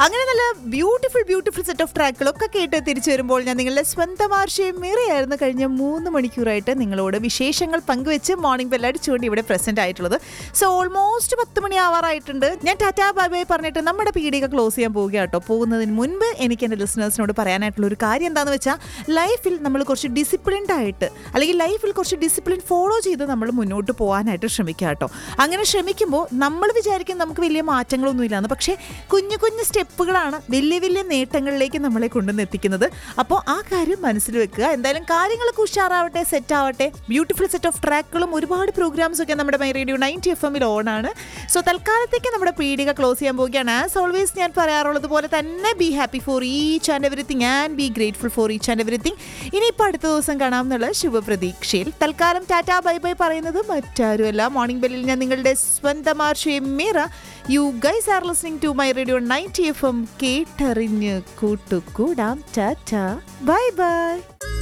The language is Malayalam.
അങ്ങനെ നല്ല ബ്യൂട്ടിഫുൾ ബ്യൂട്ടിഫുൾ സെറ്റ് ഓഫ് ട്രാക്കുകളൊക്കെ കേട്ട് തിരിച്ചു വരുമ്പോൾ ഞാൻ നിങ്ങളുടെ സ്വന്തം ആർഷയും മീറയായിരുന്നു കഴിഞ്ഞ മൂന്ന് മണിക്കൂറായിട്ട് നിങ്ങളോട് വിശേഷങ്ങൾ പങ്കുവെച്ച് മോർണിംഗ് ബെല്ലടിച്ചുകൊണ്ട് ഇവിടെ പ്രസന്റ് ആയിട്ടുള്ളത് സോ ഓൾമോസ്റ്റ് പത്ത് മണി ആവാറായിട്ടുണ്ട് ഞാൻ ടാറ്റാ ബൈ ബൈ പറഞ്ഞിട്ട് നമ്മുടെ പീഡിക ക്ലോസ് ചെയ്യാൻ പോവുക കേട്ടോ പോകുന്നതിന് മുൻപ് എനിക്ക് എൻ്റെ ലിസണേഴ്സിനോട് പറയാനായിട്ടുള്ള ഒരു കാര്യം എന്താണെന്ന് വെച്ചാൽ ലൈഫിൽ നമ്മൾ കുറച്ച് ഡിസിപ്ലിൻഡ് ആയിട്ട് അല്ലെങ്കിൽ ലൈഫിൽ കുറച്ച് ഡിസിപ്ലിൻ ഫോളോ ചെയ്ത് നമ്മൾ മുന്നോട്ട് പോകാനായിട്ട് ശ്രമിക്കുക കേട്ടോ അങ്ങനെ ശ്രമിക്കുമ്പോൾ നമ്മൾ വിചാരിക്കും നമുക്ക് വലിയ മാറ്റങ്ങളൊന്നും ഇല്ലാന്ന് പക്ഷേ കുഞ്ഞു കുഞ്ഞു സ്റ്റെപ്പുകളാണ് വലിയ വലിയ നേട്ടങ്ങളിലേക്ക് നമ്മളെ കൊണ്ടുവന്ന് എത്തിക്കുന്നത് അപ്പോൾ ആ കാര്യം മനസ്സിൽ വെക്കുക എന്തായാലും കാര്യങ്ങളൊക്കെ ഉഷാറാവട്ടെ സെറ്റ് ആവട്ടെ ബ്യൂട്ടിഫുൾ സെറ്റ് ഓഫ് ട്രാക്കുകളും ഒരുപാട് പ്രോഗ്രാംസ് ഒക്കെ നമ്മുടെ മൈ റേഡിയോ നയൻറ്റി എഫ് എമ്മിൽ ഓൺ ആണ് സോ തൽക്കാലത്തേക്ക് നമ്മുടെ പീഡിക ക്ലോസ് ചെയ്യാൻ പോവുകയാണ് ആസ് ഓൾവേസ് ഞാൻ പറയാറുള്ളത് പോലെ തന്നെ be happy for each and everything and be grateful for each and everything ഇനിയിപ്പോൾ അടുത്ത ദിവസം കാണാം എന്നുള്ള ശുഭപ്രതീക്ഷയിൽ തൽക്കാലം ടാറ്റാ ബൈ ബൈ പറയുന്നത് മറ്റാരുമല്ല മോർണിംഗ് ബെല്ലിൽ ഞാൻ നിങ്ങളുടെ സ്വന്തം ആർഷയും മീറ you guys are listening to my radio ninety F M കേട്ടറിഞ്ഞ് കൂട്ടുകൂടാം ടാറ്റ ബൈ ബൈ